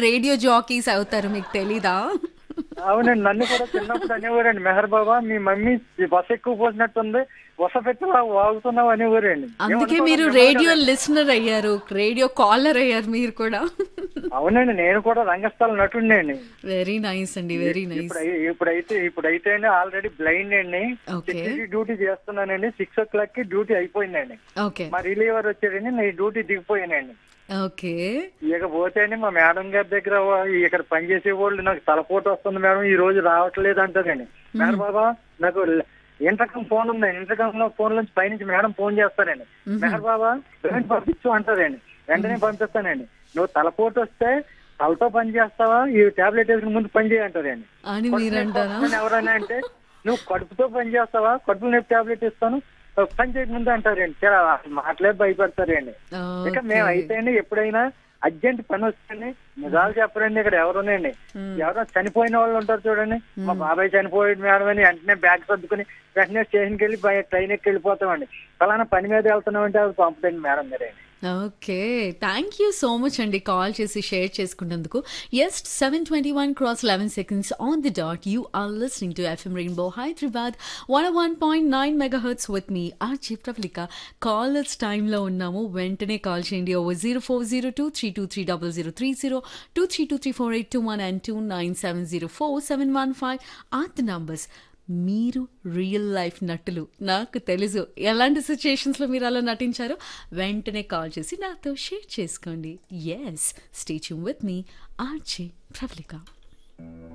Radio jockeys అవుతారు మీకు తెలీదా అవునండి నన్ను కూడా చిన్నప్పుడు అనేవారండి మెహర్ బాబా మీ మమ్మీ బస్ ఎక్కువ పోసినట్టుంది బస పెట్టిలా వాగుతున్నావు అనేవారండి అందుకే ఏమనుకోవాలి, మీరు మిమ్మల్ని రేడియో కదా. లిసనర్ అయ్యారు రేడియో కాలర్ అయ్యారు మీరు కూడా అవునండి నేను కూడా రంగస్థల నటుండండి వెరీ నైస్ అండి వెరీ నైస్ ఇప్పుడు అయి- ఇప్పుడైతే ఇప్పుడైతే ఆల్రెడీ బ్లైండ్ అండి Okay. సెక్యూరిటీ డ్యూటీ చేస్తున్నానండి సిక్స్ ఓ క్లాక్ కి డ్యూటీ అయిపోయిందండి ఓకే మా రిలీవర్ వచ్చాడండి నేను డ్యూటీ దిగిపోయానండి ఓకే ఇక పోతేనే మా మేడం గారి దగ్గర వా- ఇక్కడ పనిచేసే వాళ్ళు నాకు తలపోటు వస్తుంది మేడం ఈ రోజు రావట్లేదు అంటారండి మేడం బాబా నాకు ఇంటర్కమ్ ఫోన్ ఉందండి ఇంటర్కమ్ లో ఫోన్ నుంచి పైనుంచి మేడం ఫోన్ చేస్తారండి మేడం బాబా పేమెంట్ పంపించు అంటారండి వెంటనే పంపిస్తానండి నువ్వు తలపోటు వస్తే తలతో పని చేస్తావా ఈ టాబ్లెట్ వేసుకుని ముందు పని చేయంటారండి అని మీరు అంటారా వస్తుందని ఎవరైనా అంటే నువ్వు కడుపుతో పని చేస్తావా కడుపు నొప్పి టాబ్లెట్ ఇస్తాను పని చేయకముందు అంటారండి చాలా మాటలే భయపడతారండి ఇక మేము అయితేనే ఎప్పుడైనా అర్జెంట్ పని వస్తుంది నిజాలు చెప్పరండి ఇక్కడ ఎవరునండి ఎవరో చనిపోయిన వాళ్ళు ఉంటారు చూడండి మా బాబాయ్ చనిపోయాడు మేడం అని వెంటనే బ్యాగ్ సర్దుకుని వెంటనే స్టేషన్కి వెళ్ళి బయ- ట్రైన్ ఎక్కి వెళ్ళిపోతామండి ఫలానా పని మీద వెళ్తున్నామంటే అది పంపుతండి మేడం మీరే okay thank you so much అండి కాల్ చేసి షేర్ చేసుకున్నందుకు yes seven twenty one cross eleven seconds on the dot you are listening to FM rainbow Hyderabad one one point nine megahertz with me ఆ చిప్ Pravalika callers టైంలో ఉన్నాము వెంటనే call చేయండి over zero four zero two three two three double zero three zero two three two three four eight two one and two nine seven zero four seven one five are the numbers మీరు real life నటులు నాకు తెలుసు ఎలాంటి సిచ్యుయేషన్స్లో మీరు అలా నటించారో వెంటనే call చేసి నాతో షేర్ చేసుకోండి yes stay tuned with me RJ Pravalika